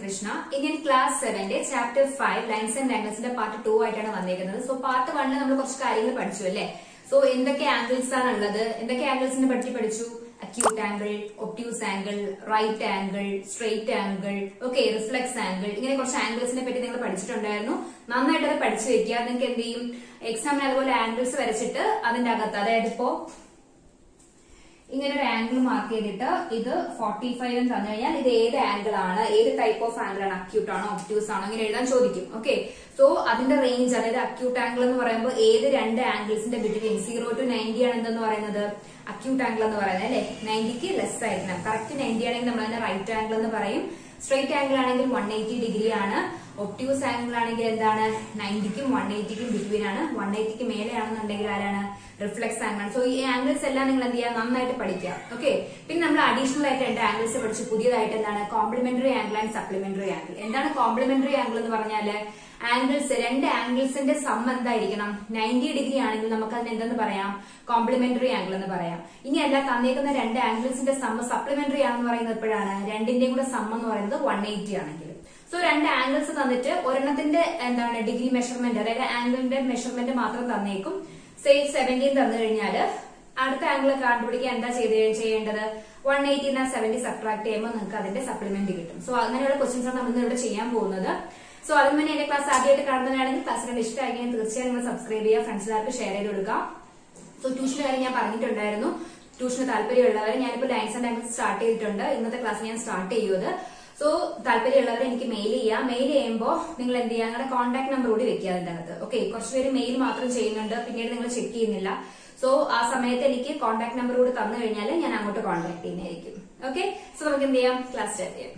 Krishna Indian class സെവന്റെ chapter five lines and ആംഗിൾസിന്റെ part two ആയിട്ടാണ് വന്നേക്കുന്നത് സോ പാർട്ട് വണ്ണിൽ നമ്മൾ കുറച്ച് കാര്യങ്ങൾ പഠിച്ചു അല്ലേ സോ എന്തൊക്കെ ആംഗിൾസ് ആണ് ഉള്ളത് എന്തൊക്കെ ആംഗിൾസിനെ പറ്റി പഠിച്ചു acute angle obtuse angle right angle straight angle okay reflex angle ഇങ്ങനെ കുറച്ച് ആംഗിൾസിനെ പറ്റി നിങ്ങൾ പഠിച്ചിട്ടുണ്ടായിരുന്നു നന്നായിട്ട് അത് പഠിച്ചു വെക്കുക നിങ്ങൾക്ക് എന്ത് ചെയ്യും എക്സാമിന് അതുപോലെ ആംഗിൾസ് വരച്ചിട്ട് അതിന്റെ അകത്ത് അതായത് ഇപ്പോ ഇങ്ങനെ ഒരു ആംഗിൾ മാർക്ക് ചെയ്തിട്ട് ഇത് ഫോർട്ടി ഫൈവ് എന്ന് തന്നു കഴിഞ്ഞാൽ ഇത് ഏത് ആംഗിൾ ആണ് ഏത് ടൈപ്പ് ഓഫ് ആംഗിൾ ആണ് അക്യൂട്ട് ആണോ ഒപ്റ്റ്യൂസ് ആണോ ഇങ്ങനെ എഴുതാൻ ചോദിക്കും ഓക്കെ സോ അതിന്റെ റേഞ്ച് അതായത് അക്യൂട്ട് ആംഗിൾ എന്ന് പറയുമ്പോൾ ഏത് രണ്ട് ആംഗിൾസിന്റെ ബിറ്റ്വീൻ സീറോ ടു നയൻറ്റി ആണ് എന്തെന്ന് പറയുന്നത് അക്യൂട്ട് ആംഗിൾ എന്ന് പറയുന്നത് അല്ലെ നയൻറ്റിക്ക് ലെസ് ആയിരിക്കണം കറക്റ്റ് നയൻറ്റി ആണെങ്കിൽ നമ്മൾ അതിനെ റൈറ്റ് ആംഗിൾ എന്ന് പറയും സ്ട്രൈറ്റ് ആംഗിൾ ആണെങ്കിൽ വൺ എയ്റ്റി ഡിഗ്രി ആണ് ഒപ്റ്റ്യൂസ് ആംഗിൾ ആണെങ്കിൽ എന്താണ് നയൻറ്റിക്കും വൺ എയ്റ്റിക്കും ബിറ്റ്വീൻ ആണ് വൺ എയ്റ്റിക്ക് മേലെയാണെന്നുണ്ടെങ്കിൽ ആരാണ് റിഫ്ലെക്സ് ആംഗിൾ ആണ് സോ ഈ ആംഗിൾസ് എല്ലാം നിങ്ങൾ എന്ത് ചെയ്യുക നന്നായിട്ട് പഠിക്കുക ഓക്കെ പിന്നെ നമ്മൾ അഡീഷണൽ ആയിട്ട് രണ്ട് ആംഗിൾസ് പഠിച്ചു പുതിയതായിട്ട് എന്താണ് complementary angle and supplementary angle എന്താണ് കോംപ്ലിമെന്ററി ആംഗിൾ എന്ന് പറഞ്ഞാല് ആംഗിൾസ് രണ്ട് ആംഗിൾസിന്റെ സം എന്തായിരിക്കണം നയൻറ്റി ഡിഗ്രി ആണെങ്കിൽ നമുക്ക് അതിന് എന്തെന്ന് പറയാം കോംപ്ലിമെന്ററി ആംഗിൾ എന്ന് പറയാം ഇനി അല്ല തന്നേക്കുന്ന രണ്ട് ആംഗിൾസിന്റെ സമ്മ സപ്ലിമെന്ററി ആണെന്ന് പറയുന്നത് എപ്പോഴാണ് രണ്ടിന്റെയും കൂടെ സം എന്ന് പറയുന്നത് വൺ എയ്റ്റി ആണെങ്കിൽ സോ രണ്ട് ആംഗിൾസ് തന്നിട്ട് ഒരെണ്ണത്തിന്റെ എന്താണ് ഡിഗ്രി മെഷർമെന്റ് അതായത് ആംഗിളിന്റെ മെഷർമെന്റ് മാത്രം തന്നേക്കും സേ സെവന്റീൻ തന്നു കഴിഞ്ഞാല് അടുത്ത ആംഗിൾ കണ്ടുപിടിക്കാൻ എന്താ ചെയ്ത് ചെയ്യേണ്ടത് വൺ എയ്റ്റി സെവന്റി സബ്ട്രാക്ട് ചെയ്യുമ്പോൾ നിങ്ങൾക്ക് അതിന്റെ സപ്ലിമെന്റ് കിട്ടും സോ അങ്ങനെയുള്ള ക്വസ്റ്റ്യൻസ് ആണ് നമ്മൾ ഇവിടെ ചെയ്യാൻ പോകുന്നത് സോ അതിന് മുന്നേ എന്റെ ക്ലാസ് ആദ്യമായിട്ട് കാണുന്നതാണെങ്കിൽ ക്ലാസ് കണ്ട് ഇഷ്ടമായിരിക്കും തീർച്ചയായും നിങ്ങൾ സബ്സ്ക്രൈബ് ചെയ്യുക ഫ്രണ്ട്സിനാർക്ക് ഷെയർ ചെയ്ത് കൊടുക്കാം സോ ട്യൂഷന് കാര്യം ഞാൻ പറഞ്ഞിട്ടുണ്ടായിരുന്നു ട്യൂഷന് താല്പര്യമുള്ളവർ ഞാനിപ്പോൾ ലൈൻസ് ആൻഡ് ആംഗിൾസ് സ്റ്റാർട്ട് ചെയ്തിട്ടുണ്ട് ഇന്നത്തെ ക്ലാസ് ഞാൻ സ്റ്റാർട്ട് ചെയ്യുന്നത് സോ താല്പര്യമുള്ളവർ എനിക്ക് മെയിൽ ചെയ്യുക മെയിൽ ചെയ്യുമ്പോൾ നിങ്ങൾ എന്ത് ചെയ്യുക നിങ്ങളുടെ കോൺടാക്ട് നമ്പർ കൂടി വെക്കുക അതിന്റെ അകത്ത് ഓക്കെ കുറച്ച് പേര് മെയിൽ മാത്രം ചെയ്യുന്നുണ്ട് പിന്നീട് നിങ്ങൾ ചെക്ക് ചെയ്യുന്നില്ല സോ ആ സമയത്ത് എനിക്ക് കോൺടാക്ട് നമ്പർ കൂടി തന്നു കഴിഞ്ഞാൽ ഞാൻ അങ്ങോട്ട് കോൺടാക്ട് ചെയ്യുന്നതായിരിക്കും ഓക്കെ സോ നമുക്ക് എന്ത് ചെയ്യാം ക്ലാസ് സ്റ്റാർട്ട് ചെയ്യാം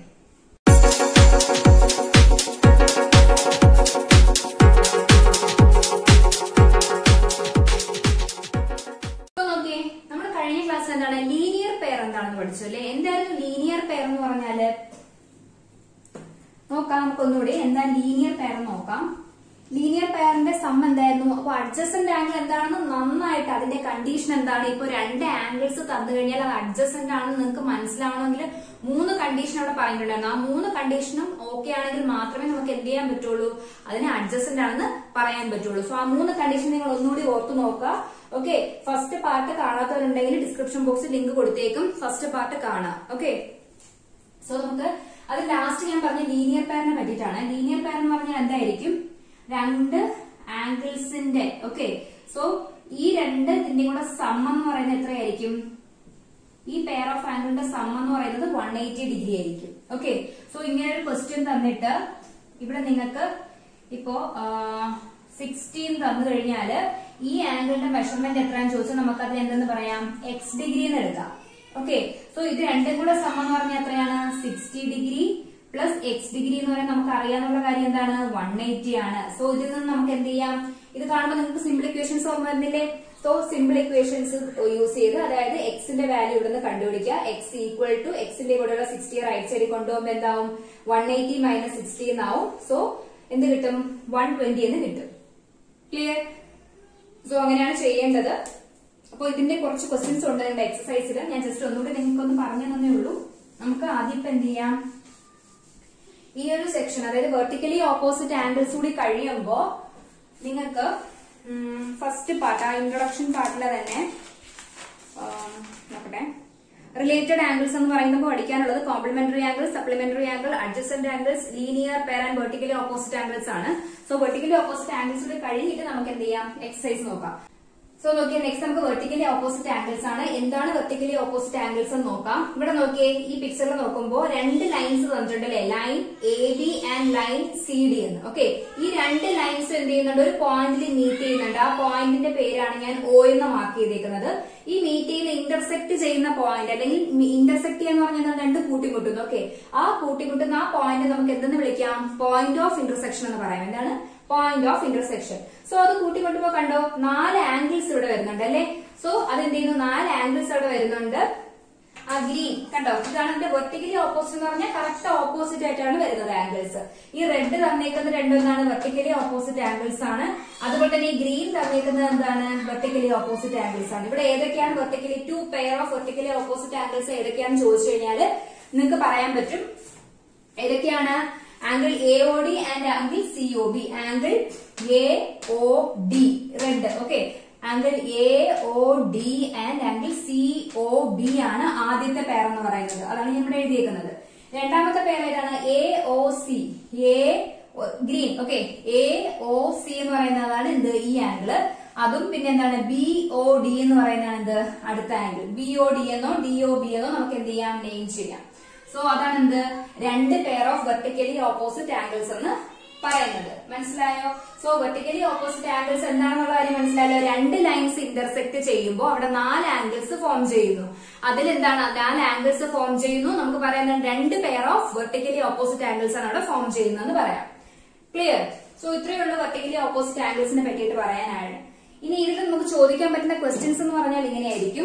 ഇപ്പൊ നോക്കിയേ നമ്മുടെ കഴിഞ്ഞ ക്ലാസ് എന്താണ് ലീനിയർ പെയർ എന്താണെന്ന് പഠിച്ചു അല്ലെ എന്തായിരുന്നു ലീനിയർ പെയർ എന്ന് പറഞ്ഞാല് നോക്കാം നമുക്കൊന്നുകൂടി എന്താ ലീനിയർ പെയർ എന്ന് നോക്കാം ലീനിയർ പെയറിന്റെ സം എന്തായിരുന്നു അപ്പൊ അഡ്ജസ്റ്റന്റ് ആംഗിൾ എന്താണെന്ന് നന്നായിട്ട് അതിന്റെ കണ്ടീഷൻ എന്താണ് ഇപ്പൊ രണ്ട് ആംഗിൾസ് തന്നു കഴിഞ്ഞാൽ അത് അഡ്ജസ്റ്റന്റ് ആണെന്ന് നിങ്ങൾക്ക് മനസ്സിലാവണമെങ്കിൽ മൂന്ന് കണ്ടീഷൻ അവിടെ പറഞ്ഞിട്ടുണ്ടായിരുന്നു ആ മൂന്ന് കണ്ടീഷനും ഓക്കെ ആണെങ്കിൽ മാത്രമേ നമുക്ക് എന്ത് ചെയ്യാൻ പറ്റുള്ളൂ അതിനെ അഡ്ജസ്റ്റന്റ് ആണെന്ന് പറയാൻ പറ്റുള്ളൂ സോ ആ മൂന്ന് കണ്ടീഷൻ നിങ്ങൾ ഒന്നുകൂടി ഓർത്ത് നോക്കുക ഓക്കെ ഫസ്റ്റ് പാർട്ട് കാണാത്തവരുണ്ടെങ്കിൽ ഡിസ്ക്രിപ്ഷൻ ബോക്സിൽ ലിങ്ക് കൊടുത്തേക്കും ഫസ്റ്റ് പാർട്ട് കാണാം ഓക്കെ സോ നമുക്ക് അത് ലാസ്റ്റ് ഞാൻ പറഞ്ഞ ലീനിയർ പെയറിനെ പറ്റിയിട്ടാണ് ലീനിയർ പെയർ എന്ന് പറഞ്ഞാൽ എന്തായിരിക്കും രണ്ട് ആംഗിൾസിന്റെ ഓക്കെ സോ ഈ രണ്ട് ഇതിന്റെ കൂടെ സം എന്ന് പറയുന്നത് എത്രയായിരിക്കും ഈ പെയർ ഓഫ് ആംഗിളിന്റെ സം എന്ന് പറയുന്നത് വൺ എയ്റ്റി ഡിഗ്രി ആയിരിക്കും ഓക്കെ സോ ഇങ്ങനെ ഒരു ക്വസ്റ്റ്യൻ തന്നിട്ട് ഇവിടെ നിങ്ങൾക്ക് ഇപ്പോ സിക്സ്റ്റീൻ തന്നു കഴിഞ്ഞാല് ഈ ആംഗിളിന്റെ മെഷർമെന്റ് എത്രയാന്ന് ചോദിച്ചാൽ നമുക്ക് അതിൽ എന്തെന്ന് പറയാം എക്സ് ഡിഗ്രി എന്ന് എടുക്കാം ഓക്കെ സോ ഇത് രണ്ടും കൂടെ സം എന്ന് പറഞ്ഞാൽ എത്രയാണ് sixty degree plus x degree എന്ന് പറയാൻ നമുക്ക് അറിയാനുള്ള കാര്യം എന്താണ് വൺ എയ്റ്റി ആണ് സോ ഇതിൽ നിന്ന് നമുക്ക് എന്ത് ചെയ്യാം ഇത് കാണുമ്പോൾ നിങ്ങൾക്ക് സിമ്പിൾ ഇക്വേഷൻസ് ഓർമ്മ വരുന്നില്ലേ സോ സിമ്പിൾ ഇക്വേഷൻസ് യൂസ് ചെയ്ത് അതായത് എക്സിന്റെ വാല്യൂ ഇവിടെ നിന്ന് കണ്ടുപിടിക്കുക എക്സ് ഈക്വൽ ടു എക്സിന്റെ കൂടെയുള്ള സിക്സ്റ്റി റൈറ്റ് സൈഡിൽ കൊണ്ടുപോകുമ്പോൾ എന്താവും വൺ എയ്റ്റി മൈനസ് സിക്സ്റ്റി എന്നാവും സോ എന്ത് കിട്ടും വൺ ട്വന്റി എന്ന് കിട്ടും ക്ലിയർ സോ അങ്ങനെയാണ് ചെയ്യേണ്ടത് അപ്പോൾ ഇതിന്റെ കുറച്ച് ക്വസ്റ്റ്യൻസ് ഉണ്ട് നിങ്ങളുടെ എക്സസൈസിൽ ഞാൻ ജസ്റ്റ് ഒന്നുകൂടി നിങ്ങൾക്ക് ഒന്ന് പറഞ്ഞു തന്നേ ഉള്ളൂ നമുക്ക് ആദ്യം ഇപ്പൊ എന്ത് ചെയ്യാം ഈ ഒരു സെക്ഷൻ അതായത് വെർട്ടിക്കലി ഓപ്പോസിറ്റ് ആംഗിൾസ് കൂടി കഴിയുമ്പോ നിങ്ങൾക്ക് ഫസ്റ്റ് പാർട്ട് ആ ഇൻട്രൊഡക്ഷൻ പാർട്ടിലെ തന്നെ നോക്കട്ടെ റിലേറ്റഡ് ആംഗിൾസ് എന്ന് പറയുമ്പോൾ പഠിക്കാനുള്ളത് complementary angle supplementary angle adjacent angles linear pair and vertically opposite angles ആണ് സോ വെർട്ടിക്കലി ഓപ്പോസിറ്റ് ആംഗിൾസ് കൂടി കഴിഞ്ഞിട്ട് നമുക്ക് എന്ത് ചെയ്യാം എക്സസൈസ് നോക്കാം സോ നോക്കിയേ നെക്സ്റ്റ് നമുക്ക് വെർട്ടിക്കലി ഓപ്പോസിറ്റ് ആംഗിൾസ് ആണ് എന്താണ് വെർട്ടിക്കലി ഓപ്പോസിറ്റ് ആംഗിൾസ് എന്ന് നോക്കാം ഇവിടെ നോക്കിയേ ഈ പിക്ചറിൽ നോക്കുമ്പോൾ രണ്ട് ലൈൻസ് തന്നിട്ടുണ്ട് അല്ലെ line A B and line C D എന്ന് ഓക്കെ ഈ രണ്ട് ലൈൻസ് എന്ത് ചെയ്യുന്നുണ്ട് ഒരു പോയിന്റിൽ മീറ്റ് ചെയ്യുന്നുണ്ട് ആ പോയിന്റിന്റെ പേരാണ് ഞാൻ ഒ എന്ന് മാർക്ക് ചെയ്തേക്കുന്നത് ഈ മീറ്റ് ചെയ്യുന്ന ഇന്റർസെക്ട് ചെയ്യുന്ന പോയിന്റ് അല്ലെങ്കിൽ ഇന്റർസെക്ട് ചെയ്യാന്ന് പറഞ്ഞാൽ രണ്ട് കൂട്ടിമുട്ടുന്നു ഓക്കെ ആ കൂട്ടിമുട്ടുന്ന ആ പോയിന്റ് നമുക്ക് എന്തെന്ന് വിളിക്കാം പോയിന്റ് ഓഫ് ഇന്റർസെക്ഷൻ എന്ന് പറയാം എന്താണ് പോയിന്റ് ഓഫ് ഇന്റർസെക്ഷൻ സോ അത് കൂട്ടിക്കൊണ്ടുപോ കണ്ടോ നാല് ആംഗിൾസ് ഇവിടെ വരുന്നുണ്ട് അല്ലെ സോ അതെന്ത് ചെയ്യുന്നു നാല് ആംഗിൾസ് ഇവിടെ വരുന്നുണ്ട് ആ ഗ്രീൻ കണ്ടോ ഇതാണ് എന്റെ വെർട്ടിക്കലി ഓപ്പോസിറ്റ് എന്ന് പറഞ്ഞാൽ കറക്റ്റ് ഓപ്പോസിറ്റ് ആയിട്ടാണ് വരുന്നത് ആംഗിൾസ് ഈ റെഡ് തന്നേക്കുന്നത് രണ്ടൊന്നാണ് വെർട്ടിക്കലി ഓപ്പോസിറ്റ് ആംഗിൾസ് ആണ് അതുപോലെ തന്നെ ഈ ഗ്രീൻ തന്നേക്കുന്നത് എന്താണ് വെർട്ടിക്കലി ഓപ്പോസിറ്റ് ആംഗിൾസ് ആണ് ഇവിടെ ഏതൊക്കെയാണ് vertically two pair of vertically opposite angles ഏതൊക്കെയാണെന്ന് ചോദിച്ചു കഴിഞ്ഞാൽ നിങ്ങൾക്ക് പറയാൻ പറ്റും ഏതൊക്കെയാണ് angle A O D and angle C O B angle A O D red okay angle A O D and angle C O B ആണ് ആദ്യത്തെ പേർ എന്ന് പറയുന്നത് അതാണ് ഞാൻ ഇവിടെ എഴുതിയേക്കുന്നത് രണ്ടാമത്തെ പേർ ഏതാണ് A O C A green okay A O C എന്ന് പറയുന്നതാണ് എന്ത് ഈ ആംഗിള് അതും പിന്നെ എന്താണ് ബി ഒ ഡി എന്ന് പറയുന്നതാണ് എന്ത് അടുത്ത ആംഗിൾ ബി ഒ ഡി എന്നോ ഡി ഒ ബി എന്നോ നമുക്ക് എന്ത് ചെയ്യാം നെയിം ചെയ്യാം സോ അതാണ് എന്ത് രണ്ട് pair of vertically opposite angles എന്ന് പറയുന്നത് മനസ്സിലായോ സോ വെർട്ടിക്കലി ഓപ്പോസിറ്റ് ആംഗിൾസ് എന്താണെന്നുള്ള കാര്യം മനസ്സിലായല്ലോ രണ്ട് ലൈൻസ് ഇന്റർസെക്ട് ചെയ്യുമ്പോൾ അവിടെ നാല് ആംഗിൾസ് ഫോം ചെയ്യുന്നു അതിൽ എന്താണ് നാല് ആംഗിൾസ് ഫോം ചെയ്യുന്നു നമുക്ക് പറയുന്നത് രണ്ട് pair of vertically opposite angles ആണ് അവിടെ ഫോം ചെയ്യുന്നതെന്ന് പറയാം ക്ലിയർ സോ ഇത്രയേ ഉള്ളൂ വെർട്ടിക്കലി ഓപ്പോസിറ്റ് ആംഗിൾസിനെ പറ്റിയിട്ട് പറയാനാണ് ഇനി ഇതിൽ നമുക്ക് ചോദിക്കാൻ പറ്റുന്ന ക്വസ്റ്റ്യൻസ് എന്ന് പറഞ്ഞാൽ ഇങ്ങനെയായിരിക്കും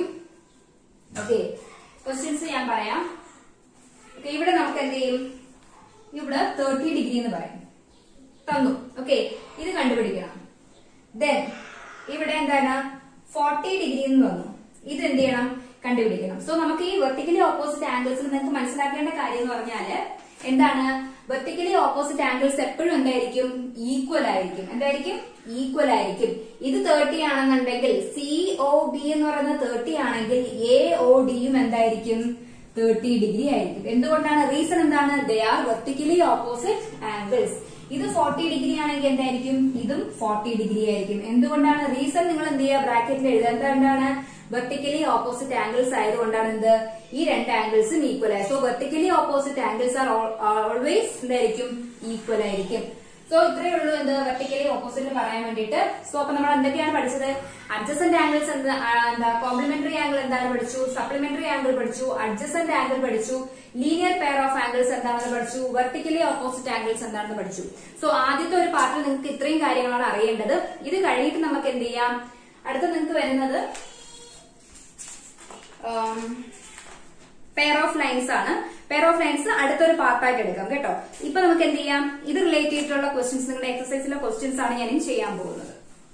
ഓക്കെ ക്വസ്റ്റ്യൻസ് ഞാൻ പറയാം ഓക്കെ ഇവിടെ നമുക്ക് എന്ത് ചെയ്യും ഇവിടെ തേർട്ടി ഡിഗ്രി എന്ന് പറയും തന്നു ഓക്കെ ഇത് കണ്ടുപിടിക്കണം ദെൻ ഇവിടെ എന്താണ് ഫോർട്ടി ഡിഗ്രി എന്ന് തന്നു ഇത് എന്ത് ചെയ്യണം കണ്ടുപിടിക്കണം സോ നമുക്ക് ഈ വെർട്ടിക്കലി ഓപ്പോസിറ്റ് ആംഗിൾസിൽ നിങ്ങൾക്ക് മനസ്സിലാക്കേണ്ട കാര്യം എന്ന് പറഞ്ഞാല് എന്താണ് വെർട്ടിക്കലി ഓപ്പോസിറ്റ് ആംഗിൾസ് എപ്പോഴും എന്തായിരിക്കും ഈക്വൽ ആയിരിക്കും എന്തായിരിക്കും ഈക്വൽ ആയിരിക്കും ഇത് തേർട്ടി ആണെന്നുണ്ടെങ്കിൽ സി ഒ ബി എന്ന് പറയുന്നത് തേർട്ടി ആണെങ്കിൽ എ ഒ ഡിയും എന്തായിരിക്കും തേർട്ടി ഡിഗ്രി ആയിരിക്കും എന്തുകൊണ്ടാണ് റീസൺ എന്താണ് they are vertically opposite angles ഇത് ഫോർട്ടി ഡിഗ്രി ആണെങ്കിൽ എന്തായിരിക്കും ഇതും ഫോർട്ടി ഡിഗ്രി ആയിരിക്കും എന്തുകൊണ്ടാണ് റീസൺ നിങ്ങൾ എന്ത് ചെയ്യുക ബ്രാക്കറ്റിൽ എഴുതുക എന്താണ് വെർട്ടിക്കലി ഓപ്പോസിറ്റ് ആംഗിൾസ് ആയതുകൊണ്ടാണ് എന്ത് ഈ രണ്ട് ആംഗിൾസും ഈക്വൽ ആയി so vertically opposite angles are always എന്തായിരിക്കും ഈക്വൽ ആയിരിക്കും സോ ഇത്രയേ ഉള്ളൂ എന്ത് വെർട്ടിക്കലി ഓപ്പോസിറ്റ് പറയാൻ വേണ്ടിയിട്ട് സോ അപ്പൊ നമ്മൾ എന്തൊക്കെയാണ് പഠിച്ചത് അഡ്ജസന്റ് ആംഗിൾസ് എന്ത് ആ, എന്താ കോംപ്ലിമെന്ററി ആംഗിൾ എന്താണ് പഠിച്ചു സപ്ലിമെന്ററി ആംഗിൾ പഠിച്ചു അഡ്ജസന്റ് ആംഗിൾ പഠിച്ചു ലീനിയർ പെയർ ഓഫ് ആംഗിൾസ് എന്താണെന്ന് പഠിച്ചു വെർട്ടിക്കലി ഓപ്പോസിറ്റ് ആംഗിൾസ് എന്താണെന്ന് പഠിച്ചു സോ ആദ്യത്തെ ഒരു പാർട്ടിൽ നിങ്ങൾക്ക് ഇത്രയും കാര്യങ്ങളാണ് അറിയേണ്ടത് ഇത് കഴിഞ്ഞിട്ട് നമുക്ക് എന്ത് ചെയ്യാം അടുത്ത നിങ്ങൾക്ക് വരുന്നത് പെയർ ഓഫ് ലൈൻസ് ആണ് പെയർ ഓഫ് ലൈൻസ് അടുത്തൊരു പാർട്ടായിട്ട് എടുക്കാം കേട്ടോ ഇപ്പൊ നമുക്ക് എന്ത് ചെയ്യാം ഇത് റിലേറ്റ് ചെയ്തിട്ടുള്ള ക്വസ്റ്റ്യൻസ് നിങ്ങളുടെ എക്സസൈസിലെ ക്വസ്റ്റ്യൻസ് ആണ് ഞാൻ ഇനി ചെയ്യാൻ പോകുന്നത്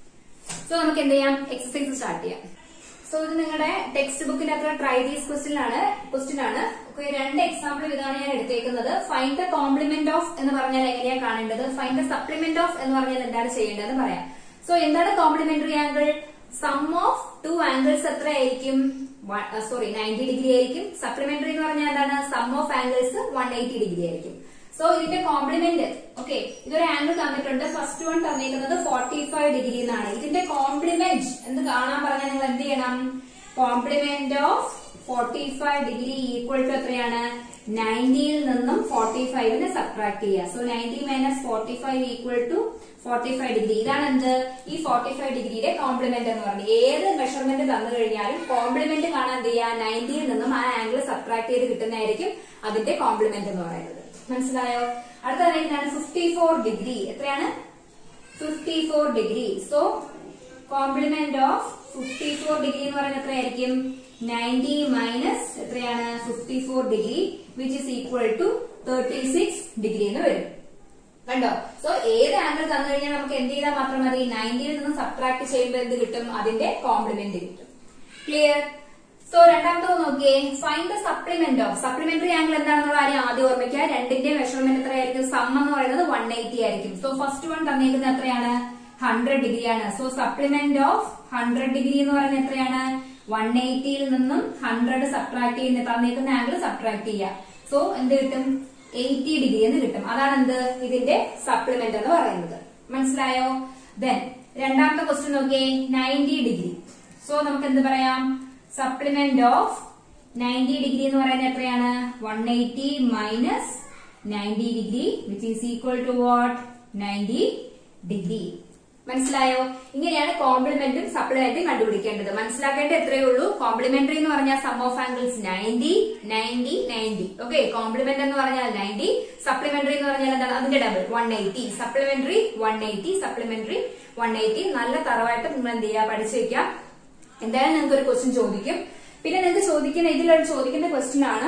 സോ നമുക്ക് എന്ത് ചെയ്യാം എക്സസൈസ് സ്റ്റാർട്ട് ചെയ്യാം സോ ഇത് നിങ്ങളുടെ ടെക്സ്റ്റ് ബുക്കിന്റെ അത്ര ട്രൈ ദീസ് ക്വസ്റ്റ്യൻ ആണ് ക്വസ്റ്റ്യൻ ആണ് Okay, രണ്ട് എക്സാമ്പിൾ ഇതാണ് ഞാൻ എടുത്തേക്കുന്നത് ഫൈൻഡ് ദ കോംപ്ലിമെന്റ് ഓഫ് എന്ന് പറഞ്ഞാൽ എങ്ങനെയാ കാണേണ്ടത് ഫൈൻഡ് ദ സപ്ലിമെന്റ് ഓഫ് എന്ന് പറഞ്ഞാൽ എന്താണ് ചെയ്യേണ്ടതെന്ന് പറയാം സോ എന്താണ് complementary angle sum of two angles എത്രയായിരിക്കും സോറി നയൻറ്റി ഡിഗ്രി ആയിരിക്കും സപ്ലിമെന്ററി എന്ന് പറഞ്ഞാൽ എന്താണ് sum of angles one eighty degree ആയിരിക്കും സോ ഇതിന്റെ കോംപ്ലിമെന്റ് ഓക്കെ ഇതൊരു ആംഗിൾ തന്നിട്ടുണ്ട് ഫസ്റ്റ് വൺ തന്നിരിക്കുന്നത് ഫോർട്ടി ഫൈവ് ഡിഗ്രി എന്നാണ് ഇതിന്റെ കോംപ്ലിമെന്റ് എന്ന് കാണാൻ പറഞ്ഞാൽ നിങ്ങൾ എന്ത് ചെയ്യണം complement of forty five degree equal to എത്രയാണ് നയൻറ്റിയിൽ നിന്നും ഫോർട്ടി ഫൈവിനെ സബ്ട്രാക്ട് ചെയ്യുക so ninety minus forty five equal to forty five degree ഇതാണ് എന്ത് ഈ ഫോർട്ടി ഫൈവ് ഡിഗ്രിയുടെ കോംപ്ലിമെന്റ് എന്ന് പറയുന്നത് ഏത് മെഷർമെന്റ് തന്നു കഴിഞ്ഞാലും കോംപ്ലിമെന്റ് കാണാൻ എന്ത് ചെയ്യുക നയൻറ്റിയിൽ നിന്നും ആ ആംഗിൾ സബ്ട്രാക്ട് ചെയ്ത് കിട്ടുന്നതായിരിക്കും അതിന്റെ കോംപ്ലിമെന്റ് എന്ന് പറയുന്നത് മനസ്സിലായോ അടുത്തതാണ് ഫിഫ്റ്റി ഫോർ ഡിഗ്രി എത്രയാണ് fifty four degree so complement of fifty four degree എന്ന് പറയുന്നത് എത്രയായിരിക്കും നയൻറ്റി മൈനസ് എത്രയാണ് fifty four degree which is equal to thirty six degree എന്ന് വരും കണ്ടോ സോ ഏത് ആംഗിൾ തന്നു കഴിഞ്ഞാൽ നമുക്ക് എന്ത് ചെയ്താൽ മാത്രം മതി നയൻറ്റിയിൽ നിന്ന് സബ്ട്രാക്ട് ചെയ്യുമ്പോൾ എന്ത് കിട്ടും അതിന്റെ കോംപ്ലിമെന്റ് കിട്ടും ക്ലിയർ സോ രണ്ടാമത്തെ നോക്കിയേ find the supplement of supplementary angle എന്താണെന്നുള്ള കാര്യം ആദ്യം ഓർമ്മിക്കുക രണ്ടിന്റെ മെഷർമെന്റ് എത്രയായിരിക്കും സം എന്ന് പറയുന്നത് വൺ എയ്റ്റി ആയിരിക്കും സോ ഫസ്റ്റ് വൺ തന്നിരിക്കുന്നത് എത്രയാണ് ഹൺഡ്രഡ് ഡിഗ്രി ആണ് so supplement of hundred degree എന്ന് പറയുന്നത് എത്രയാണ് വൺ എയ്റ്റിയിൽ നിന്നും ഹൺഡ്രഡ് സബ്ട്രാക്ട് ചെയ്യുന്ന തന്നിരിക്കുന്ന ആംഗിൾ സബ്ട്രാക്ട് ചെയ്യുക സോ എന്ത് കിട്ടും എയ്റ്റി ഡിഗ്രി എന്ന് കിട്ടും അതാണ് എന്ത് ഇതിന്റെ സപ്ലിമെന്റ് എന്ന് പറയുന്നത് മനസ്സിലായോ ദെൻ രണ്ടാമത്തെ ക്വസ്റ്റ്യൻ നോക്കിയേ നയൻറ്റി ഡിഗ്രി സോ നമുക്ക് എന്ത് പറയാം സപ്ലിമെന്റ് ഓഫ് നയൻറ്റി ഡിഗ്രി എന്ന് പറയുന്നത് എത്രയാണ് one eighty minus ninety degree which is equal to what ninety degree മനസ്സിലായോ ഇങ്ങനെയാണ് കോംപ്ലിമെന്റും സപ്ലിമെന്റും കണ്ടുപിടിക്കേണ്ടത് മനസ്സിലാക്കേണ്ടത് എത്രയേ ഉള്ളൂ കോംപ്ലിമെന്ററി എന്ന് പറഞ്ഞാൽ sum of angles ninety ninety ninety okay complement എന്ന് പറഞ്ഞാൽ നയൻറ്റി സപ്ലിമെന്ററി എന്ന് പറഞ്ഞാൽ എന്താണ് അതിന്റെ double one eighty supplementary one eighty supplementary one eighty നല്ല തറവായിട്ട് നിങ്ങൾ എന്ത് ചെയ്യുക പഠിച്ചു വെക്കുക എന്തായാലും നിങ്ങൾക്ക് ഒരു ക്വസ്റ്റ്യൻ ചോദിക്കും പിന്നെ നിങ്ങൾക്ക് ചോദിക്കുന്ന ഇതിലൊരു ചോദിക്കുന്ന ക്വസ്റ്റ്യൻ ആണ്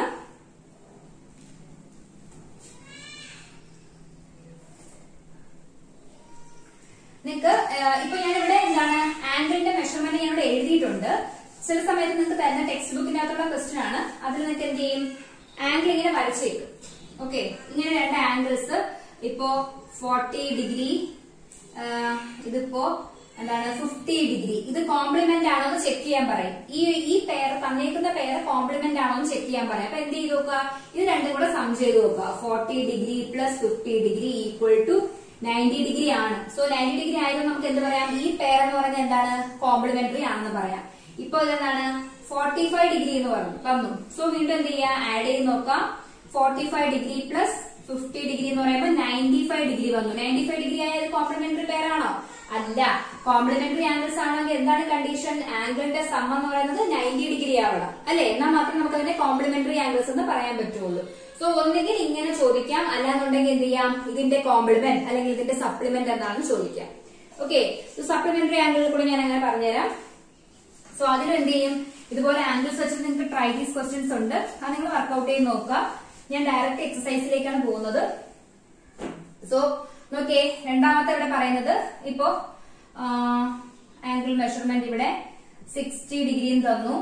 നിങ്ങൾക്ക് ഇപ്പൊ ഞാൻ ഇവിടെ എന്താണ് ആംഗിളിന്റെ മെഷർമെന്റ് ഞാൻ ഇവിടെ എഴുതിയിട്ടുണ്ട് ചില സമയത്ത് നിങ്ങൾക്ക് തരുന്ന ടെക്സ്റ്റ് ബുക്കിനകത്തുള്ള ക്വസ്റ്റ്യൻ ആണ് അതിൽ നിങ്ങൾക്ക് എന്ത് ചെയ്യും ആംഗിൾ ഇങ്ങനെ വരച്ചേക്കും ഓക്കെ ഇങ്ങനെ രണ്ട് ആംഗിൾസ് ഇപ്പോ ഫോർട്ടി ഡിഗ്രി ഇതിപ്പോ എന്താണ് ഫിഫ്റ്റി ഡിഗ്രി ഇത് കോംപ്ലിമെന്റ് ആണോ എന്ന് ചെക്ക് ചെയ്യാൻ പറയും ഈ ഈ പെയർ തന്നേക്കുന്ന പെയർ കോംപ്ലിമെന്റ് ആണോ എന്ന് ചെക്ക് ചെയ്യാൻ പറയും അപ്പൊ എന്ത് ചെയ്ത് നോക്കുക ഇത് രണ്ടും കൂടെ സം ചെയ്ത് നോക്കുക forty degree plus fifty degree equal to ninety degree ആണ് സോ നയൻറ്റി ഡിഗ്രി ആയതുകൊണ്ട് നമുക്ക് എന്ത് പറയാം ഈ പെയർ എന്ന് പറഞ്ഞാൽ എന്താണ് കോംപ്ലിമെന്ററി ആണെന്ന് പറയാം ഇപ്പൊ ഇതെന്താണ് ഫോർട്ടി ഫൈവ് ഡിഗ്രി എന്ന് പറഞ്ഞു വന്നു സോ വീണ്ടും എന്ത് ചെയ്യാം ആഡ് ചെയ്ത് നോക്കാം forty five degree plus fifty degree എന്ന് പറയുമ്പോൾ നയൻറ്റി ഫൈവ് ഡിഗ്രി വന്നു നയൻറ്റി ഫൈവ് ഡിഗ്രി ആയത് കോംപ്ലിമെന്ററി പെയർ ആണോ അല്ല കോംപ്ലിമെന്ററി ആംഗിൾസ് ആണെങ്കിൽ എന്താണ് കണ്ടീഷൻ ആംഗിളിന്റെ സം എന്ന് പറയുന്നത് നയൻറ്റി ഡിഗ്രി ആവണം അല്ലെ എന്നാൽ മാത്രമേ നമുക്ക് അതിനെ കോംപ്ലിമെന്ററി ആംഗിൾസ് എന്ന് പറയാൻ പറ്റുള്ളൂ സോ ഒന്നുകിൽ ഇങ്ങനെ ചോദിക്കാം അല്ലാന്നുണ്ടെങ്കിൽ എന്ത് ചെയ്യാം ഇതിന്റെ കോംപ്ലിമെന്റ് അല്ലെങ്കിൽ ഇതിന്റെ സപ്ലിമെന്റ് എന്താണെന്ന് ചോദിക്കാം ഓക്കെ സപ്ലിമെന്ററി ആംഗിളിൽ കൂടെ ഞാൻ അങ്ങനെ പറഞ്ഞുതരാം സോ അതിൽ എന്ത് ചെയ്യും ഇതുപോലെ ആംഗിൾസ് വെച്ചിട്ട് നിങ്ങൾക്ക് ട്രൈ ദീസ് ക്വസ്റ്റ്യൻസ് ഉണ്ട് അത് നിങ്ങൾ വർക്ക്ഔട്ട് ചെയ്ത് നോക്കുക ഞാൻ ഡയറക്റ്റ് എക്സസൈസിലേക്കാണ് പോകുന്നത് സോ നോക്കേ രണ്ടാമത്തെ ഇവിടെ പറയുന്നത് ഇപ്പോ ആംഗിൾ മെഷർമെന്റ് ഇവിടെ സിക്സ്റ്റി ഡിഗ്രിയും തന്നു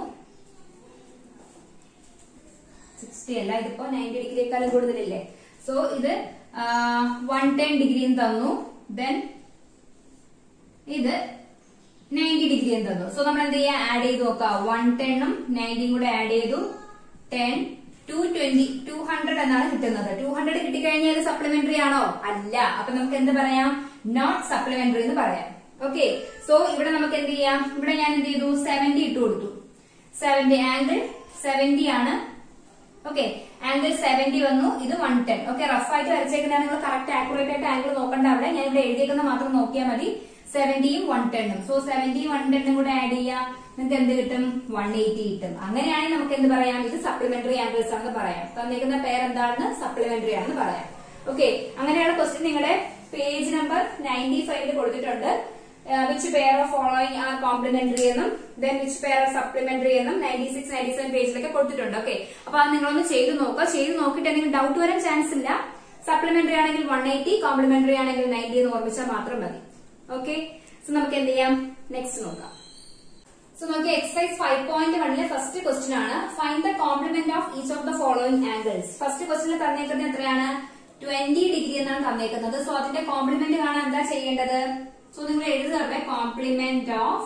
സിക്സ്റ്റി അല്ല ഇതിപ്പോ നയൻറ്റി ഡിഗ്രിയേക്കാളും കൂടുതലില്ലേ സോ ഇത് വൺ ടെൻ ഡിഗ്രിയും തന്നു ദെൻ ഇത് നയൻറ്റി ഡിഗ്രിയും തന്നു സോ നമ്മൾ എന്ത് ചെയ്യാം ആഡ് ചെയ്ത് നോക്കാം വൺ ടെണ്ണും നയൻറ്റിയും കൂടെ ആഡ് ചെയ്തു ten two twenty two hundred എന്നാണ് കിട്ടുന്നത് ടു ഹൺഡ്രഡ് കിട്ടിക്കഴിഞ്ഞാൽ ഇത് സപ്ലിമെന്ററി ആണോ അല്ല അപ്പൊ നമുക്ക് എന്ത് പറയാം നോട്ട് സപ്ലിമെന്ററി എന്ന് പറയാം ഓക്കെ സോ ഇവിടെ നമുക്ക് എന്ത് ചെയ്യാം ഇവിടെ ഞാൻ എന്ത് ചെയ്തു സെവന്റി ഇട്ട് കൊടുത്തു സെവന്റി ആംഗിൾ സെവന്റി ആണ് ഓക്കെ ആംഗിൾ സെവന്റി വന്നു ഇത് വൺ ടെൻ ഓക്കെ റഫായിട്ട് വരച്ചേക്കുന്നതാണ് നിങ്ങൾ കറക്റ്റ് ആക്യുറേറ്റ് ആയിട്ട് ആംഗിൾ നോക്കണ്ട അവിടെ ഞാൻ ഇവിടെ എഴുതിയേക്കുന്ന മാത്രം നോക്കിയാൽ മതി സെവന്റിയും വൺ ടെണ്ണും സോ സെവന്റിയും വൺ ടെണ്ണും കൂടെ ആഡ് ചെയ്യാം നിങ്ങൾക്ക് എന്ത് കിട്ടും വൺ എയ്റ്റി കിട്ടും അങ്ങനെയാണെങ്കിൽ നമുക്ക് എന്ത് പറയാം ഇത് സപ്ലിമെന്ററി ആംഗിൾസ് ആണെന്ന് പറയാം തന്നിരിക്കുന്ന പേര് എന്താണെന്ന് സപ്ലിമെന്ററി ആണെന്ന് പറയാം ഓക്കെ അങ്ങനെയുള്ള ക്വസ്റ്റ്യൻ നിങ്ങളുടെ പേജ് നമ്പർ നയൻറ്റി ഫൈവില് കൊടുത്തിട്ടുണ്ട് which pair of following are complementary എന്നും then which pair of supplementary എന്നും നയൻറ്റി സിക്സ് നയൻറ്റി സെവൻ പേജിലൊക്കെ കൊടുത്തിട്ടുണ്ട് ഓക്കെ അപ്പൊ അത് നിങ്ങളൊന്ന് ചെയ്ത് നോക്കുക ചെയ്ത് നോക്കിയിട്ട് എന്തെങ്കിലും ഡൗട്ട് വരാൻ ചാൻസ് ഇല്ല സപ്ലിമെന്ററി ആണെങ്കിൽ വൺ എയ്റ്റി കോംപ്ലിമെന്ററി ആണെങ്കിൽ നയൻറ്റി എന്ന് ഓർമ്മിച്ചാൽ മാത്രം മതി ഓക്കെ സോ നമുക്ക് എന്ത് ചെയ്യാം നെക്സ്റ്റ് നോക്കാം സോ നോക്കി എക്സസൈസ് ഫൈവ് പോയിന്റ് വണ്ണിലെ ഫസ്റ്റ് ക്വസ്റ്റ്യൻ ആണ് find the complement of each of the following angles first ക്വസ്റ്റിനിൽ തന്നേക്കുന്നത് എത്രയാണ് ട്വന്റി ഡിഗ്രി എന്നാണ് തന്നേക്കുന്നത് സോ അതിന്റെ കോംപ്ലിമെന്റ് കാണാൻ എന്താ ചെയ്യേണ്ടത് സോ നിങ്ങൾ എഴുതുക കോംപ്ലിമെന്റ് ഓഫ്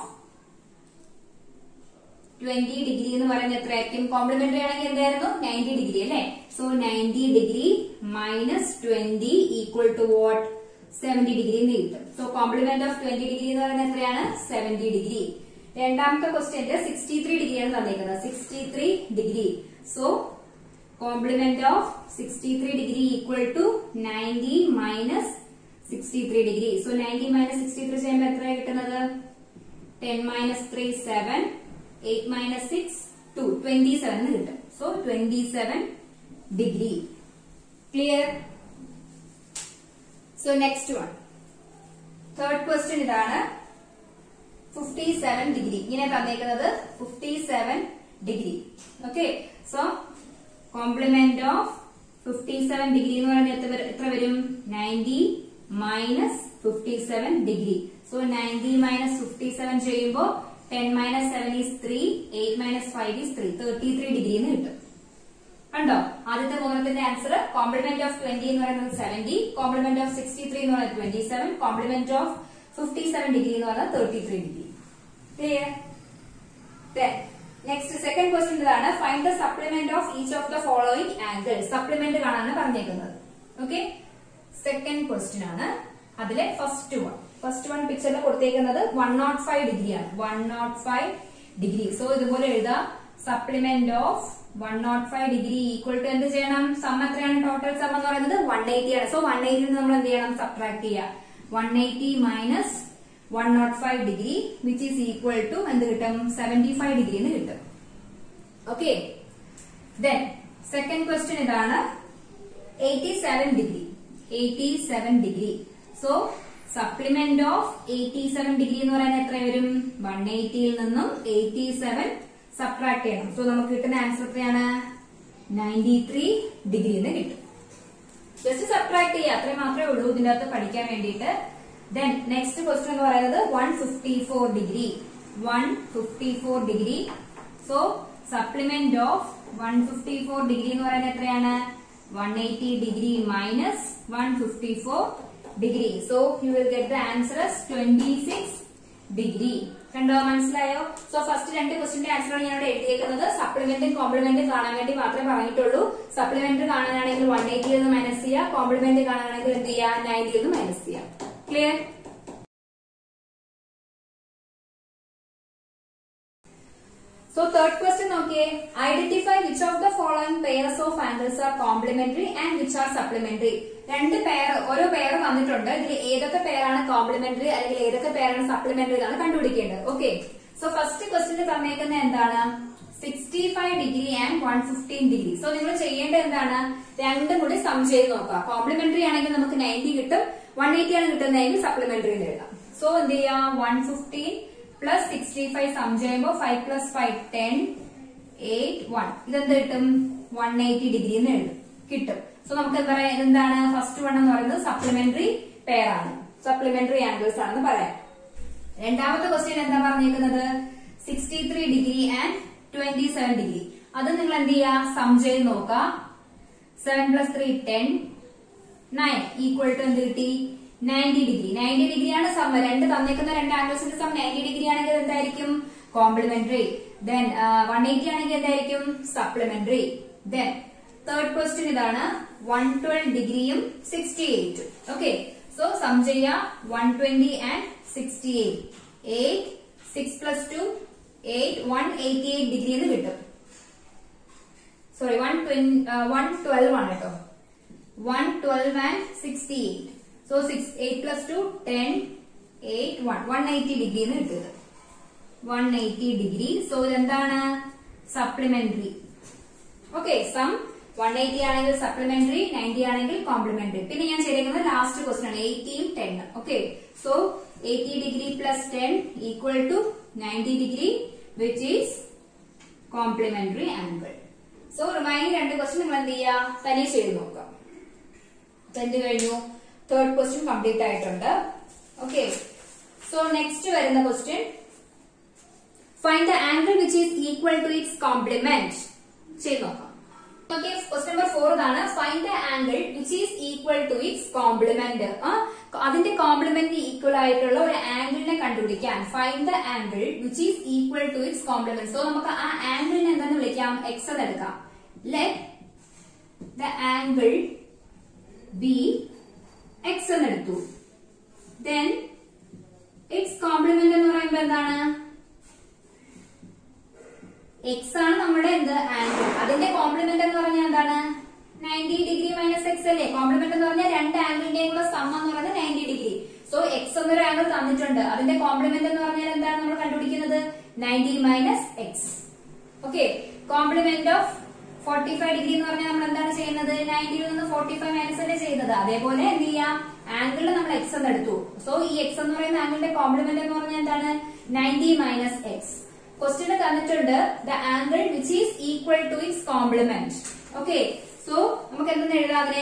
ട്വന്റി ഡിഗ്രി എന്ന് പറയുന്നത് എത്രയായിരിക്കും കോംപ്ലിമെന്ററി ആണെങ്കിൽ എന്തായിരുന്നു നയൻറ്റി ഡിഗ്രി അല്ലെ so ninety degree minus twenty equal to what seventy degree എന്ന് കിട്ടും so complement of twenty degree എന്ന് പറയുന്നത് എത്രയാണ് സെവന്റി ഡിഗ്രി രണ്ടാമത്തെ ക്വസ്റ്റ്യന്റെ സിക്സ്റ്റി ത്രീ ഡിഗ്രിയാണ് തന്നിരിക്കുന്നത് sixty three degree so complement of sixty three degree equal to ninety minus sixty three degree so ninety minus sixty three ചെയ്യുമ്പോൾ എത്രയാണ് കിട്ടുന്നത് ten minus three seven eight minus six two twenty seven എന്ന് കിട്ടും സോ twenty seven degree clear so next one third question ഇതാണ് fifty seven degree ഇങ്ങനെ തന്നേക്കുന്നത് fifty seven degree okay so complement of fifty seven degree എന്ന് പറയുന്നത് എത്ര വരും- എത്ര വരും ninety minus fifty seven degree so ninety minus fifty seven ചെയ്യുമ്പോൾ ten minus seven is three eight minus five is three thirty three degree എന്ന് കിട്ടും കണ്ടോ ആദ്യത്തെ മൂന്നത്തിന്റെ ആൻസർ കോംപ്ലിമെന്റ് ഓഫ് ട്വന്റി എന്ന് പറയുന്നത് seventy complement of sixty three എന്ന് പറയുന്നത് twenty seven complement of fifty seven degree എന്ന് പറയുന്നത് thirty three degree clear next second question ഇതാണ് find the supplement of each of the following angle supplement കാണാനാണ് പറഞ്ഞേക്കുന്നത് okay second question ആണ് അതിലെ first one first one പിക്ചറിൽ കൊടുത്തേക്കുന്നത് one nought five degree ആണ് one nought five degree so ഇതുപോലെ എഴുതാം supplement of one nought five degree equal to എന്ത് ചെയ്യണം സം എത്രയാണ് ടോട്ടൽ സം എന്ന് പറയുന്നത് വൺ എയ്റ്റി ആണ് സോ വൺ എയ്റ്റി നമ്മൾ എന്ത് ചെയ്യണം സബ്ട്രാക്ട് ചെയ്യുക one eighty minus one nought five degree which is equal to എന്ത് കിട്ടും സെവന്റി ഫൈവ് ഡിഗ്രി എന്ന് കിട്ടും ഓക്കെ ദെൻ സെക്കൻഡ് ക്വസ്റ്റ്യൻ ഇതാണ് eighty seven degree eighty seven degree so supplement of eighty seven degree എന്ന് പറയുന്നത് എത്ര വരും വൺ എയ്റ്റിയിൽ നിന്നും എയ്റ്റി സെവൻ സബ്ട്രാക്ട് ചെയ്യണം സോ നമുക്ക് കിട്ടുന്ന ആൻസർ എത്രയാണ് നയൻറ്റി ത്രീ ഡിഗ്രി എന്ന് കിട്ടും ജസ്റ്റ് സബ്ട്രാക്ട് ചെയ്യുക അത്രയും മാത്രമേ ഉള്ളൂ ഇതിന്റെ അകത്ത് പഠിക്കാൻ വേണ്ടിയിട്ട് ദെൻ നെക്സ്റ്റ് ക്വസ്റ്റ്യൻ എന്ന് പറയുന്നത് one fifty four degree one fifty four degree so supplement of one fifty four degree എന്ന് പറയുന്നത് എത്രയാണ് 180 degree minus 154 degree. So you will get the answer as 26 degree. കണ്ടോ മനസ്സിലായോ സോ ഫസ്റ്റ് രണ്ട് ക്വസ്റ്റിന്റെ answer ആണ് ഞാൻ ഇവിടെ എഴുതിയേക്കുന്നത് സപ്ലിമെന്റും കോംപ്ലിമെന്റും കാണാൻ വേണ്ടി മാത്രമേ പറഞ്ഞിട്ടുള്ളൂ സപ്ലിമെന്റ് കാണാനാണെങ്കിൽ വൺ എയ്റ്റി എന്ന് മൈനസ് ചെയ്യുക കോംപ്ലിമെന്റ് കാണാനാണെങ്കിൽ എന്ത് ചെയ്യുക നയൻറ്റി എന്ന് മൈനസ് ചെയ്യാം ക്ലിയർ So third question നോക്കിയേ identify which of the following pairs of angles are complementary and which are supplementary രണ്ട് പെയർ ഓരോ പെയർ വന്നിട്ടുണ്ട് ഇതിൽ ഏതൊക്കെ പെയറാണ് കോംപ്ലിമെന്ററി അല്ലെങ്കിൽ ഏതൊക്കെ പെയറാണ് സപ്ലിമെന്ററി എന്നാണ് കണ്ടുപിടിക്കേണ്ടത് ഓക്കെ സോ ഫസ്റ്റ് ക്വസ്റ്റിന് തന്നേക്കുന്ന എന്താണ് sixty five degree and one fifteen degree so നിങ്ങൾ ചെയ്യേണ്ടത് എന്താണ് രണ്ടും കൂടി സം ചെയ്ത് നോക്കുക കോംപ്ലിമെന്ററി ആണെങ്കിൽ നമുക്ക് നയൻറ്റി കിട്ടും വൺ എയ്റ്റി ആണ് കിട്ടുന്നതെങ്കിൽ സപ്ലിമെന്ററി എഴുതാം സോ എന്ത് ചെയ്യാം one fifteen plus sixty five sum ചെയ്യുമ്പോൾ five plus five ten eight one ഇതെന്ത് കിട്ടും വൺ എയ്റ്റി ഡിഗ്രി എന്ന് എഴുതും കിട്ടും സോ നമുക്ക് എന്താ പറയാ എന്താണ് ഫസ്റ്റ് വൺ എന്ന് പറയുന്നത് സപ്ലിമെന്ററി പെയർ ആണ് സപ്ലിമെന്ററി ആംഗിൾസ് ആണെന്ന് പറയാം രണ്ടാമത്തെ ക്വസ്റ്റ്യൻ എന്താ പറഞ്ഞേക്കുന്നത് sixty three degree and twenty seven degree അത് നിങ്ങൾ എന്ത് ചെയ്യുക സം ചെയ്ത് നോക്കുക seven plus three ten nine equal to എന്ത് കിട്ടി നയൻറ്റി ഡിഗ്രി നയൻറ്റി ഡിഗ്രി ആണ് സം രണ്ട് തന്നേക്കുന്ന രണ്ട് ആംഗിൾസിന്റെ സം നയൻറ്റി ഡിഗ്രി ആണെങ്കിൽ എന്തായിരിക്കും കോംപ്ലിമെന്ററി ദെൻ വൺ എയ്റ്റി ആണെങ്കിൽ എന്തായിരിക്കും സപ്ലിമെന്ററി ദെൻ തേർഡ് ക്വസ്റ്റ്യൻ ഇതാണ് വൺ ട്വൽവ് ഡിഗ്രിയും sixty eight okay so sum ചെയ്യാം one twenty and sixty eight eight six plus two eight one eighty eight degree എന്ന് കിട്ടും sorry one one twelve ആണ് കേട്ടോ one twelve and sixty eight so six eight plus two ten eight one one eighty degree എന്ന് കിട്ടുന്നത് one eighty degree so ഇതെന്താണ് supplementary okay sum one eighty ആണെങ്കിൽ supplementary ninety ആണെങ്കിൽ complementary പിന്നെ ഞാൻ ചെയ്തേക്കുന്നത് ലാസ്റ്റ് ക്വസ്റ്റൻ ആണ് എയ്റ്റിയും ten okay so eighty degree plus ten equal to ninety degree which is complementary angle so remaining രണ്ട് question നിങ്ങൾ എന്ത് ചെയ്യുക തനിയെ ചെയ്ത് നോക്കാം എന്ത് കഴിഞ്ഞു തേർഡ് ക്വസ്റ്റ്യൻ കംപ്ലീറ്റ് ആയിട്ടുണ്ട് ഓക്കെ സോ നെക്സ്റ്റ് വരുന്ന question find the angle which is equal to its complement ചെയ്ത് നോക്കാം ഓക്കെ ക്വസ്റ്റ്യൻ നമ്പർ ഫോർ ഇതാണ് find the angle which is equal to its complement അതിന്റെ കോംപ്ലിമെന്റ് ഈക്വൽ ആയിട്ടുള്ള ഒരു ആംഗിളിനെ കണ്ടുപിടിക്കാൻ find the angle which is equal to its complement so നമുക്ക് ആ ആംഗിളിനെ എന്താന്ന് വിളിക്കാം എക്സ് എന്ന് എടുക്കാം let the angle be X എന്ന് എടുത്തു ദെൻ ഇറ്റ്സ് കോംപ്ലിമെന്റ് എന്ന് പറയുമ്പോ എന്താണ് എക്സ് ആണ് നമ്മുടെ എന്ത് ആംഗിൾ അതിന്റെ കോംപ്ലിമെന്റ് എന്ന് പറഞ്ഞാൽ എന്താണ് നയൻറ്റി ഡിഗ്രി മൈനസ് എക്സ് അല്ലേ കോംപ്ലിമെന്റ് എന്ന് പറഞ്ഞാൽ രണ്ട് ആംഗിളിന്റെയും കൂടെ സം എന്ന് പറയുന്നത് നയൻറ്റി ഡിഗ്രി സോ എക്സ് എന്നൊരു ആംഗിൾ തന്നിട്ടുണ്ട് അതിന്റെ കോംപ്ലിമെന്റ് എന്ന് പറഞ്ഞാൽ എന്താണ് നമ്മൾ കണ്ടുപിടിക്കുന്നത് ninety minus X okay complement of forty five degree എന്ന് പറഞ്ഞാൽ നമ്മൾ എന്താണ് ചെയ്യുന്നത് നയൻറ്റിയിൽ നിന്ന് ഫോർട്ടി ഫൈവ് മൈനസ് അല്ലേ ചെയ്യുന്നത് അതേപോലെ എന്ത് ചെയ്യാം ആംഗിളിൽ നമ്മൾ എക്സ് എന്ന് എടുത്തു സോ ഈ എക്സ് എന്ന് പറയുന്ന ആംഗിളിന്റെ കോംപ്ലിമെന്റ് എന്ന് പറഞ്ഞാൽ എന്താണ് നയൻറ്റി മൈനസ് എക്സ് ക്വസ്റ്റിന് തന്നിട്ടുണ്ട് the angle which is equal to its complement okay so നമുക്ക് എന്തെന്ന് എഴുതാതിനെ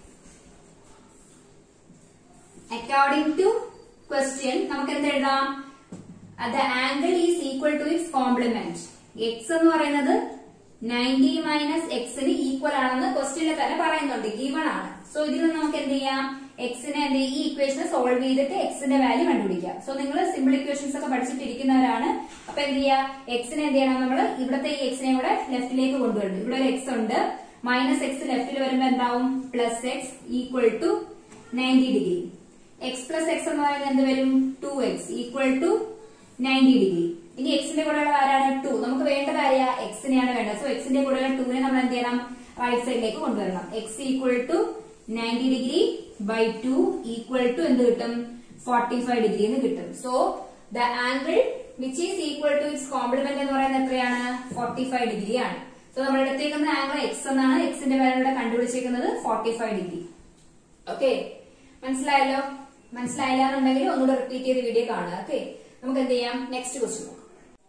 അക്കോർഡിംഗ് ടു ക്വസ്റ്റ്യൻ നമുക്ക് എന്ത് എഴുതാം the angle is equal to its complement X എന്ന് പറയുന്നത് നയൻറ്റി മൈനസ് എക്സിന് ഈക്വൽ ആണെന്ന് ക്വസ്റ്റ്യനിൽ തന്നെ പറയുന്നുണ്ട് ഗീവൺ ആണ് സോ ഇതിൽ നിന്ന് നമുക്ക് എന്ത് ചെയ്യാം എക്സിനെ എന്ത് ഈ ഇക്വേഷൻ സോൾവ് ചെയ്തിട്ട് എക്സിന്റെ വാല്യൂ കണ്ടുപിടിക്കാം സോ നിങ്ങൾ സിമ്പിൾ ഇക്വേഷൻസ് ഒക്കെ പഠിച്ചിട്ടിരിക്കുന്നവരാണ് അപ്പൊ എന്ത് ചെയ്യാ എക്സിനെ എന്ത് ചെയ്യണം നമ്മൾ ഇവിടത്തെ ഈ എക്സിനെ കൂടെ ലെഫ്റ്റിലേക്ക് കൊണ്ടുവരണം ഇവിടെ ഒരു എക്സ് ഉണ്ട് മൈനസ് എക്സ് ലെഫ്റ്റിൽ വരുമ്പോ എന്താവും plus X equal to ninety degree X plus X എന്ന് പറയുന്നത് എന്ത് വരും two X equal to ninety degree ഇനി എക്സിന്റെ കൂടെയുള്ള ആരാണ് ടു നമുക്ക് വേണ്ടത് ആരെയാ എക്സിനെയാണ് വേണ്ടത് സോ എക്സിന്റെ കൂടെയുള്ള ടൂവിനെ നമ്മൾ എന്ത് ചെയ്യണം റൈറ്റ് സൈഡിലേക്ക് കൊണ്ടുവരണം X equal to ninety degree by two equal to എന്ത് കിട്ടും ഫോർട്ടി ഫൈവ് ഡിഗ്രി എന്ന് കിട്ടും so the angle which is equal to its complement എന്ന് പറയുന്നത് എത്രയാണ് ഫോർട്ടി ഫൈവ് ഡിഗ്രി ആണ് സോ നമ്മൾ എടുത്തേക്കുന്ന ആംഗിൾ എക്സ് എന്നാണ് എക്സിന്റെ വാല്യൂ ഇവിടെ കണ്ടുപിടിച്ചേക്കുന്നത് ഫോർട്ടി ഫൈവ് ഡിഗ്രി ഓക്കെ മനസ്സിലായല്ലോ മനസ്സിലായില്ല എന്നുണ്ടെങ്കിൽ ഒന്നുകൂടെ റിപ്പീറ്റ് ചെയ്ത് വീഡിയോ കാണുക ഓക്കെ നമുക്ക് എന്ത് ചെയ്യാം നെക്സ്റ്റ് ക്വസ്റ്റ്യൻ നോക്കാം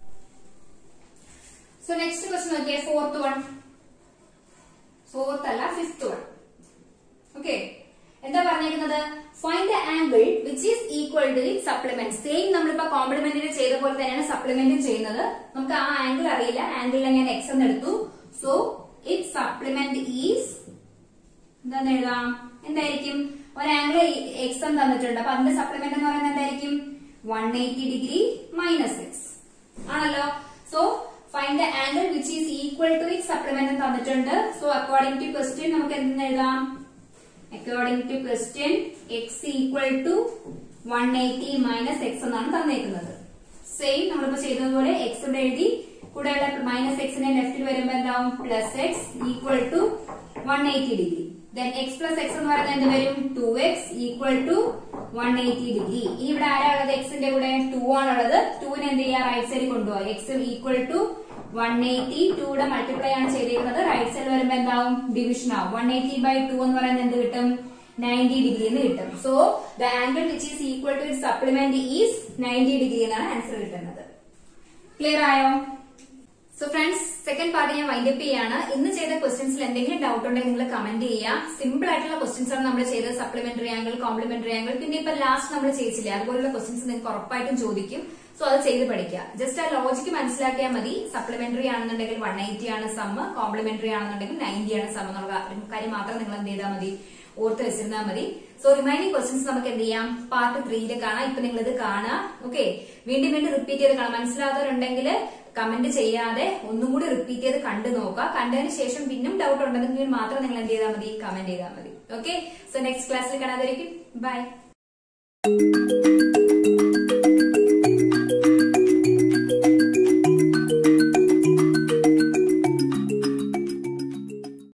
സോ നെക്സ്റ്റ് ക്വസ്റ്റ്യൻ നോക്കിയേ ഫോർത്ത് വൺ ഫോർത്ത് അല്ല ഫിഫ്ത് വൺ ഓക്കെ എന്താ പറഞ്ഞിരിക്കുന്നത് find the angle which is equal to it supplement same നമ്മളിപ്പോ കോംപ്ലിമെന്റിന് ചെയ്ത പോലെ തന്നെയാണ് സപ്ലിമെന്റും ചെയ്യുന്നത് നമുക്ക് ആ ആംഗിൾ അറിയില്ല ആംഗിളിൽ ഞാൻ എക്സ് എന്ന് എടുത്തു സോ ഇറ്റ് സപ്ലിമെന്റ് ഈസ് എന്താന്ന് എഴുതാം എന്തായിരിക്കും ഒരു ആംഗിൾ എക്സ് എന്ന് തന്നിട്ടുണ്ട് അപ്പൊ അതിന്റെ സപ്ലിമെന്റ് എന്ന് പറയുന്നത് എന്തായിരിക്കും one eighty degree minus x ആണല്ലോ so find the angle which is equal to it supplement തന്നിട്ടുണ്ട് സോ അക്കോർഡിംഗ് ടു ക്വസ്റ്റ്യൻ നമുക്ക് എന്തെന്ന് എഴുതാം according to question x equal to one eighty minus x എന്നാണ് തന്നേക്കുന്നത് സെയിം നമ്മളിപ്പോ ചെയ്തതുപോലെ എക്സ് ഇവിടെ എഴുതി കൂടെയുള്ള മൈനസ് എക്സിനെ ലെഫ്റ്റിൽ വരുമ്പോ എന്താവും plus X equal to one eighty degree then x plus X എന്ന് പറയുന്നത് എന്ത് വരും two X equal to one eighty degree ഇനി ഇവിടെ ആരാ ഉള്ളത് എക്സിന്റെ കൂടെ ടു ആണുള്ളത് ടുവിനെ എന്ത് ചെയ്യാ റൈറ്റ് സൈഡിൽ കൊണ്ടുപോകാം x equal to one eighty ടൂടെ മൾട്ടിപ്ലൈ ആണ് ചെയ്തിരിക്കുന്നത് റൈറ്റ് സൈഡിൽ വരുമ്പോ എന്താവും ഡിവിഷൻ ആവും വൺ എയ്റ്റി ബൈ ടു എന്ന് പറയുന്നത് എന്ത് കിട്ടും നയൻറ്റി ഡിഗ്രി എന്ന് കിട്ടും so the angle which is equal to it supplement is ninety degree എന്നാണ് ആൻസർ കിട്ടുന്നത് ക്ലിയർ ആയോ സോ ഫ്രണ്ട്സ് സെക്കൻഡ് പാർട്ട് ഞാൻ വൈൻഡപ്പ് ചെയ്യാണ് ഇന്ന് ചെയ്ത ക്വസ്റ്റ്യൻസിൽ എന്തെങ്കിലും ഡൗട്ട് ഉണ്ടെങ്കിൽ നിങ്ങൾ കമന്റ് ചെയ്യുക സിമ്പിൾ ആയിട്ടുള്ള ക്വസ്റ്റ്യൻസ് ആണ് നമ്മൾ ചെയ്തത് സപ്ലിമെന്ററി ആംഗിൾ കോംപ്ലിമെന്ററി ആംഗിൾ പിന്നെ ഇപ്പൊ ലാസ്റ്റ് നമ്മൾ ചെയ്യിച്ചില്ലേ അതുപോലുള്ള ക്വസ്റ്റ്യൻസ് നിങ്ങൾക്ക് ഉറപ്പായിട്ടും ചോദിക്കും സോ അത് ചെയ്ത് പഠിക്കുക ജസ്റ്റ് ആ ലോജിക്ക് മനസ്സിലാക്കിയാൽ മതി സപ്ലിമെന്ററി ആണെന്നുണ്ടെങ്കിൽ വൺ എയ്റ്റി ആണ് സമ്മ് കോംപ്ലിമെന്ററി ആണെന്നുണ്ടെങ്കിൽ നയൻറ്റി ആണ് സമ്മ് എന്നുള്ള കാര്യം മാത്രം നിങ്ങൾ എന്ത് ചെയ്താൽ മതി ഓർത്ത് വെച്ചിരുന്നാൽ മതി സോ റിമൈനിങ് ക്വസ്റ്റ്യൻസ് നമുക്ക് എന്ത് ചെയ്യാം പാർട്ട് ത്രീയില് കാണാം ഇപ്പൊ നിങ്ങൾ ഇത് കാണുക ഓക്കെ വീണ്ടും വീണ്ടും റിപ്പീറ്റ് ചെയ്ത് കാണാം മനസ്സിലാത്തവരുണ്ടെങ്കിൽ കമന്റ് ചെയ്യാതെ ഒന്നും കൂടി റിപ്പീറ്റ് ചെയ്ത് കണ്ടു നോക്കുക കണ്ടതിന് ശേഷം പിന്നും ഡൗട്ട് ഉണ്ടെങ്കിൽ മാത്രം നിങ്ങൾ എന്ത് ചെയ്താൽ മതി കമന്റ് ചെയ്താൽ മതി ഓക്കെ സോ നെക്സ്റ്റ് ക്ലാസ്സിൽ കാണാതിരിക്കും ബൈ